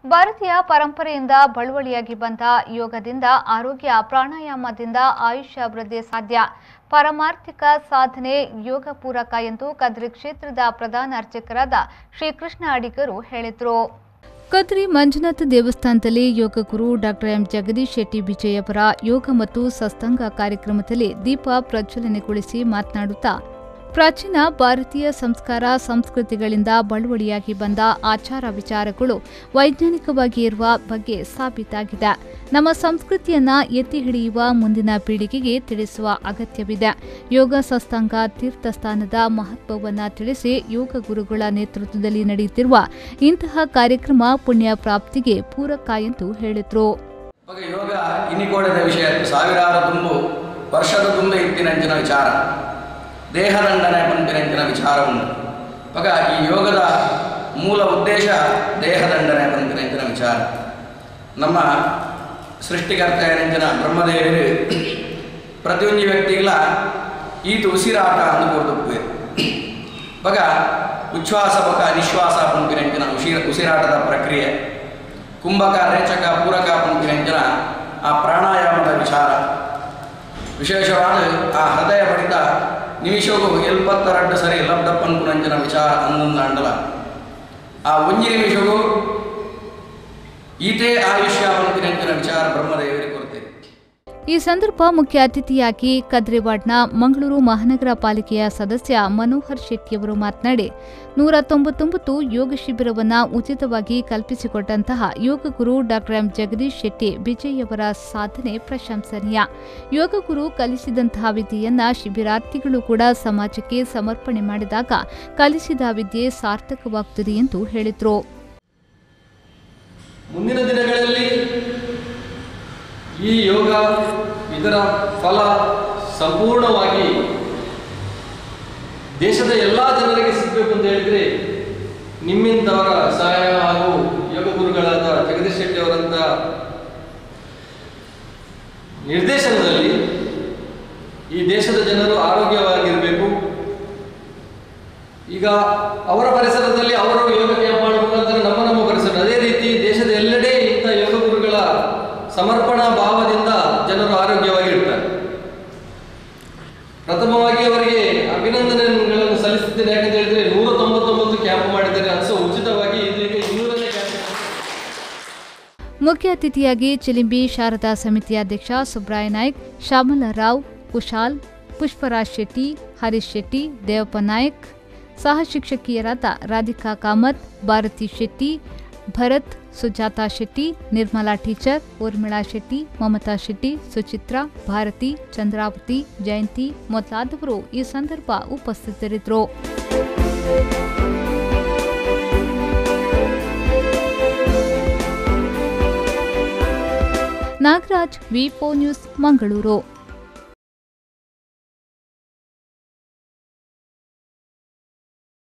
ಭಾರತೀಯ ಪರಂಪರೆಯಿಂದ ಬಳುವಳಿಯಾಗಿ ಬಂದ ಯೋಗದಿಂದ ಆರೋಗ್ಯ ಪ್ರಾಣಾಯಾಮದಿಂದ ಆಯುಷ್ಯ ವೃದ್ಧಿ ಸಾಧ್ಯ ಪಾರಮಾರ್ಥಿಕ ಸಾಧನೆ ಯೋಗ ಪೂರಕ ಎಂದು ಕದ್ರಿ ಕ್ಷೇತ್ರದ ಪ್ರಧಾನ ಅರ್ಚಕರಾದ ಶ್ರೀಕೃಷ್ಣ ಅಡಿಗರು ಹೇಳಿದರು ಕದ್ರಿ ಮಂಜುನಾಥ ದೇವಸ್ಥಾನದಲ್ಲಿ ಯೋಗ ಗುರು ಡಾಕ್ಟರ್ ಎಂ ಜಗದೀಶ್ ಶೆಟ್ಟಿ ವಿಜಯವರ ಯೋಗ ಮತ್ತು ಸತ್ಸಂಗ ಕಾರ್ಯಕ್ರಮದಲ್ಲಿ ದೀಪ ಪ್ರಜ್ವಲನೆಗೊಳಿಸಿ ಮಾತನಾಡುತ್ತಾ ಪ್ರಾಚೀನ ಭಾರತೀಯ ಸಂಸ್ಕಾರ ಸಂಸ್ಕೃತಿಗಳಿಂದ ಬಳುವಳಿಯಾಗಿ ಬಂದ ಆಚಾರ ವಿಚಾರಗಳು ವೈಜ್ಞಾನಿಕವಾಗಿ ಇರುವ ಬಗ್ಗೆ ಸಾಬೀತಾಗಿದೆ ನಮ್ಮ ಸಂಸ್ಕೃತಿಯನ್ನ ಎತ್ತಿ ಹಿಡಿಯುವ ಮುಂದಿನ ಪೀಳಿಗೆಗೆ ತಿಳಿಸುವ ಅಗತ್ಯವಿದೆ ಯೋಗ ಸತ್ಸಂಗ ತೀರ್ಥಸ್ಥಾನದ ಮಹತ್ವವನ್ನ ತಿಳಿಸಿ ಯೋಗ ಗುರುಗಳ ನೇತೃತ್ವದಲ್ಲಿ ನಡೆಯುತ್ತಿರುವ ಇಂತಹ ಕಾರ್ಯಕ್ರಮ ಪುಣ್ಯ ಪ್ರಾಪ್ತಿಗೆ ಪೂರಕ ಎಂದು ಹೇಳಿದರು ಇವಾಗ ಯೋಗ ಇನಿಕೋಡದ ವಿಷಯ ಸಾವಿರಾರು ತುಂಬು ವರ್ಷದ ತುಂಬೆ ಇತ್ತಿನಂಚಿನ ವಿಚಾರ ದೇಹದಂಡನೆ ಪಂಪಿನಂಚಿನ ವಿಚಾರ ಉಂಟು ಇವಾಗ ಈ ಯೋಗದ ಮೂಲ ಉದ್ದೇಶ ದೇಹದಂಡನೆ ಪಂಪಿನಂಚಿನ ವಿಚಾರ ನಮ್ಮ ಸೃಷ್ಟಿಕರ್ತ ಏನಂಚಿನ ಬ್ರಹ್ಮದೇವರು ಪ್ರತಿಯೊಂದು ವ್ಯಕ್ತಿಗಳ ಈತು ಉಸಿರಾಟ ಅಂದು ಕೊಡ್ದು ಇವಾಗ ಉಚ್ಛ್ವಾಸ ಬಕ ನಿಶ್ವಾಸ ಪಂಪಿನಂಚಿನ ಉಸಿರ ಉಸಿರಾಟದ ಪ್ರಕ್ರಿಯೆ ಕುಂಭಕ ರೇಚಕ ಪೂರಕ ಪಂಪಿನಂಚಿನ ಆ ಪ್ರಾಣಾಯಾಮದ ವಿಚಾರ ವಿಶೇಷವಾದ ಆ ಹೃದಯ ಬಡಿತ ನಿಮಿಷಗೂ ಎಲ್ಪತ್ತೆರಡು ಸರಿ ಲಬ್ಧ ಪಂಪುನಂಚಿನ ವಿಚಾರ ಅಂದೊಂದು ಅಂಡಲ ಆ ಒಂಜಿ ನಿಮಿಷಗೂ ಈತೇ ಆಯುಷ್ಯ ಪಂಪಿನಂಚಿನ ವಿಚಾರ ಬ್ರಹ್ಮದೇವರಿಗೆ ಕೊಡ್ತೇವೆ ಈ ಸಂದರ್ಭ ಮುಖ್ಯ ಅತಿಥಿಯಾಗಿ ಕದ್ರಿವಾಡ್ನ ಮಂಗಳೂರು ಮಹಾನಗರ ಪಾಲಿಕೆಯ ಸದಸ್ಯ ಮನೋಹರ್ ಶೆಟ್ಟಿಯವರು ಮಾತನಾಡಿ ನೂರ ತೊಂಬತ್ತೊಂಬತ್ತು ಯೋಗ ಶಿಬಿರವನ್ನ ಉಚಿತವಾಗಿ ಕಲ್ಪಿಸಿಕೊಟ್ಟಂತಹ ಯೋಗ ಗುರು ಡಾಕ್ಟರ್ ಎಂ ಜಗದೀಶ್ ಶೆಟ್ಟಿ ವಿಜಯವರ ಸಾಧನೆ ಪ್ರಶಂಸನೀಯ ಯೋಗ ಗುರು ಕಲಿಸಿದಂತಹ ವಿದ್ಯೆಯನ್ನ ಶಿಬಿರಾರ್ಥಿಗಳು ಕೂಡ ಸಮಾಜಕ್ಕೆ ಸಮರ್ಪಣೆ ಮಾಡಿದಾಗ ಕಲಿಸಿದ ವಿದ್ಯೆ ಸಾರ್ಥಕವಾಗುತ್ತದೆ ಎಂದು ಹೇಳಿದರು ಮುಂದಿನ ದಿನಗಳಲ್ಲಿ ಈ ಯೋಗ ಇದರ ಫಲ ಸಂಪೂರ್ಣವಾಗಿ ದೇಶದ ಎಲ್ಲ ಜನರಿಗೆ ಸಿಗಬೇಕು ಅಂತ ಹೇಳಿದ್ರೆ ನಿಮ್ಮಿಂದವರ ಸಹಾಯ ಹಾಗೂ ಯೋಗ ಗುರುಗಳಾದ ಜಗದೀಶ್ ಶೆಟ್ಟಿ ಅವರಂತ ನಿರ್ದೇಶನದಲ್ಲಿ ಈ ದೇಶದ ಜನರು ಆರೋಗ್ಯವಾಗಿರಬೇಕು ಈಗ ಅವರ ಪರಿಸರದಲ್ಲಿ ಅವರು ಯೋಗ ಕ್ಯಾಂಪ್ ಮಾಡುವ ಮುಖಾಂತರ ನಮ್ಮ ನಮ್ಮ ಪರಿಸರ ಅದೇ ರೀತಿ ದೇಶದ ಎಲ್ಲೆಡೆ ಇಂಥ ಯೋಗ ಗುರುಗಳ ಸಮರ್ಪಣಾ ಭಾವದಿಂದ ಜನರು ಆರೋಗ್ಯವಾಗಿರ್ತಾರೆ ಪ್ರಥಮವಾಗಿ ಅವರಿಗೆ ಅಭಿನಂದನೆಗಳನ್ನು ಸಲ್ಲಿಸುತ್ತೇನೆ ಯಾಕಂತ ಹೇಳಿದ್ರೆ ನೂರ ತೊಂಬತ್ತೊಂಬತ್ತು ಕ್ಯಾಂಪ್ ಮಾಡಿದ್ದಾರೆ ಅದು ಸಹ ಉಚಿತವಾಗಿ ಇದೀಗ ಇನ್ನೂರನೇ ಕ್ಯಾಂಪ್ ಮುಖ್ಯ ಅತಿಥಿಯಾಗಿ ಚಿಲಿಂಬಿ ಶಾರದಾ ಸಮಿತಿ ಅಧ್ಯಕ್ಷ ಸುಬ್ರಾಯ ನಾಯ್ಕ್ ಶ್ಯಾಮಲ ರಾವ್ ಕುಶಾಲ್ ಪುಷ್ಪರಾಜ್ ಶೆಟ್ಟಿ ಹರೀಶ್ ಶೆಟ್ಟಿ ದೇವಪ್ಪ ನಾಯ್ಕ್ ಸಹ ಶಿಕ್ಷಕಿಯರಾದ ರಾಧಿಕಾ ಕಾಮತ್ ಭಾರತಿ ಶೆಟ್ಟಿ ಭರತ್ ಸುಜಾತಾ ಶೆಟ್ಟಿ ನಿರ್ಮಲಾ ಟೀಚರ್ ಊರ್ಮಿಳಾ ಶೆಟ್ಟಿ ಮಮತಾ ಶೆಟ್ಟಿ ಸುಚಿತ್ರಾ ಭಾರತಿ ಚಂದ್ರಾವತಿ ಜಯಂತಿ ಮೊದಲಾದವರು ಈ ಸಂದರ್ಭ ಉಪಸ್ಥಿತರಿದ್ದರು ನಾಗರಾಜ್ ವಿಪೋ ನ್ಯೂಸ್ ಮಂಗಳೂರು